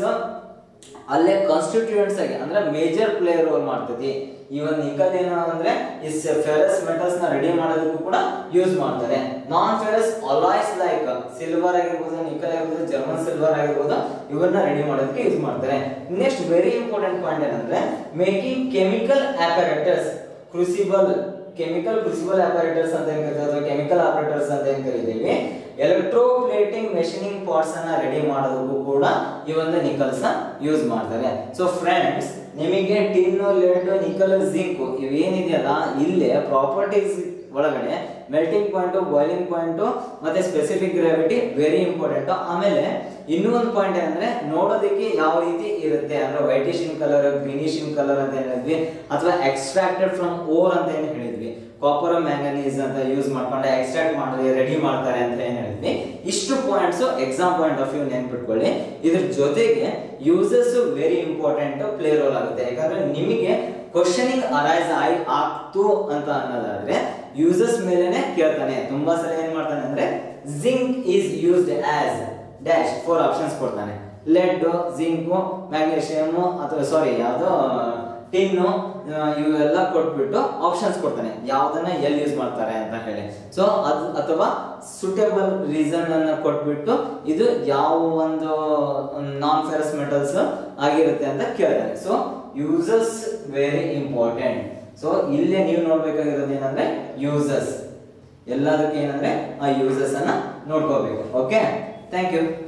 ಅಲ್ಲೇ ಕಾನ್ಸ್ಟಿಟ್ಯೂಯೆಂಟ್ಸ್ ಆಗಿ ಅಂದ್ರೆ ಮೇಜರ್ ಪ್ಲೇಯರ್ ರೋಲ್ ಮಾಡ್ತೈತಿ ಈ ಒಂದು ನಿಕಲ್ ಏನು ಅಂದ್ರೆ ಈ ಫೆರಸ್ ಮೆಟಲ್ಸ್ ನ ರೆಡಿ ಮಾಡೋದಕ್ಕೂ ಕೂಡ ಯೂಸ್ ಮಾಡ್ತಾರೆ non ferrous alloys like silver ಆಗಿರ್ಬೋದು ನಿಕಲ್ ಆಗಿರ್ಬೋದು ಜರ್ಮನ್ ಸಿಲ್ವರ್ ಆಗಿರ್ಬೋದು ಇವನ್ನ ರೆಡಿ ಮಾಡೋದಕ್ಕೆ ಯೂಸ್ ಮಾಡ್ತಾರೆ ನೆಕ್ಸ್ಟ್ ವೆರಿ ಇಂಪಾರ್ಟೆಂಟ್ ಪಾಯಿಂಟ್ ಏನಂದ್ರೆ making chemical operators crucible chemical crucible operators ಅಂತ ಏನ್ ಕರಿತೀವಿ ಅಥವಾ ಕೆಮಿಕಲ್ ಆಪರೇಟರ್ಸ್ ಅಂತ ಏನ್ ಕರಿತೀವಿ ಎಲೆಕ್ಟ್ರೋಪ್ಲೇಟಿಂಗ್ ಮೆಷಿನಿಂಗ್ ಪಾರ್ಟ್ಸ್ ಅನ್ನ ರೆಡಿ ಮಾಡೋದಕ್ಕೂ ಕೂಡ ಈ ಒಂದು ನಿಕಲ್ಸ್ ನ ಯೂಸ್ ಮಾಡ್ತಾರೆ ಸೊ ಫ್ರೆಂಡ್ಸ್ ನಿಮಗೆ ಟಿನ್ ಲೆಡ್ ನಿಕಲ್ ಜಿಂಕ್ ಇವೇನಿದೆಯಲ್ಲ ಇಲ್ಲೇ ಪ್ರಾಪರ್ಟೀಸ್ ಒಳಗಡೆ ಮೆಲ್ಟಿಂಗ್ ಪಾಯಿಂಟ್ ಬಾಯ್ಲಿಂಗ್ ಪಾಯಿಂಟ್ ಮತ್ತೆ ಸ್ಪೆಸಿಫಿಕ್ ಗ್ರಾವಿಟಿ ವೆರಿ ಇಂಪಾರ್ಟೆಂಟ್ ಆಮೇಲೆ ಇನ್ನೂ ಒಂದು ಪಾಯಿಂಟ್ ಏನಂದ್ರೆ ನೋಡೋದಕ್ಕೆ ಯಾವ ರೀತಿ ಇರುತ್ತೆ ಅಂದ್ರೆ whitish in colour greenish in colour ಅಂತ ಏನ್ ಹೇಳಿದ್ವಿ ಅಥವಾ ಎಕ್ಸ್ಟ್ರಾಕ್ಟೆಡ್ ಫ್ರಮ್ ಓರ್ ಅಂತ ಏನ್ ಹೇಳಿದ್ವಿ ಕಾಪರ್ ಮ್ಯಾಂಗನೀಸ್ ಅಂತ ಯೂಸ್ ಮಾಡ್ಕೊಂಡು ಎಕ್ಸ್ಟ್ರಾಕ್ಟ್ ಮಾಡಿ ರೆಡಿ ಮಾಡ್ತಾರೆ ಅಂತ ಏನ್ ಹೇಳಿದ್ವಿ ಇಷ್ಟು points exam point of view ನೆನ್ಪಿಟ್ಕೊಳ್ಳಿ ಇದ್ರ ಜೊತೆಗೆ uses very important play role ಆಗುತ್ತೆ ಯಾಕಂದ್ರೆ ನಿಮಗೆ ಕ್ವಶನಿಂಗ್ ಅರೈಸ್ ಆಯ್ ಆಗ್ತು ಅಂತ ಅನ್ನೋದಾದ್ರೆ ಯೂಸಸ್ ಮೇಲೆನೆ ಕೇಳ್ತಾನೆ ತುಂಬಾ ಸಲ ಏನ್ ಮಾಡ್ತಾನೆ ಅಂದ್ರೆ zinc is used as dash four options ಕೊಡ್ತಾನೆ ಲೆಡ್ ಜಿಂಕ್ ಮ್ಯಾಗ್ನೀಷಿಯಮ್ ಅಥವಾ ಸಾರಿ ಯಾವ್ದೋ ಟಿನ್ನು ಇವೆಲ್ಲ ಕೊಟ್ಬಿಟ್ಟು ಆಪ್ಷನ್ಸ್ ಕೊಡ್ತಾನೆ ಯಾವ್ದನ್ನ ಎಲ್ಲಿ ಯೂಸ್ ಮಾಡ್ತಾರೆ ಅಂತ ಹೇಳಿ ಸೊ ಅದು ಅಥವಾ ಸುಟೇಬಲ್ ರೀಸನ್ ಅನ್ನ ಕೊಟ್ಬಿಟ್ಟು ಇದು ಯಾವ ಒಂದು ನಾನ್ ಫೆರಸ್ ಮೆಟಲ್ಸ್ ಆಗಿರುತ್ತೆ ಅಂತ ಕೇಳ್ತಾನೆ so uses very important so ಇಲ್ಲೇ ನೀವು ನೋಡ್ಬೇಕಾಗಿರೋದು ಏನಂದ್ರೆ ಯೂಸಸ್ ಎಲ್ಲದಕ್ಕೆ ಏನಂದ್ರೆ ಆ ಯೂಸಸ್ ಅನ್ನ ನೋಡ್ಕೋಬೇಕು ಓಕೆ ಥ್ಯಾಂಕ್ ಯು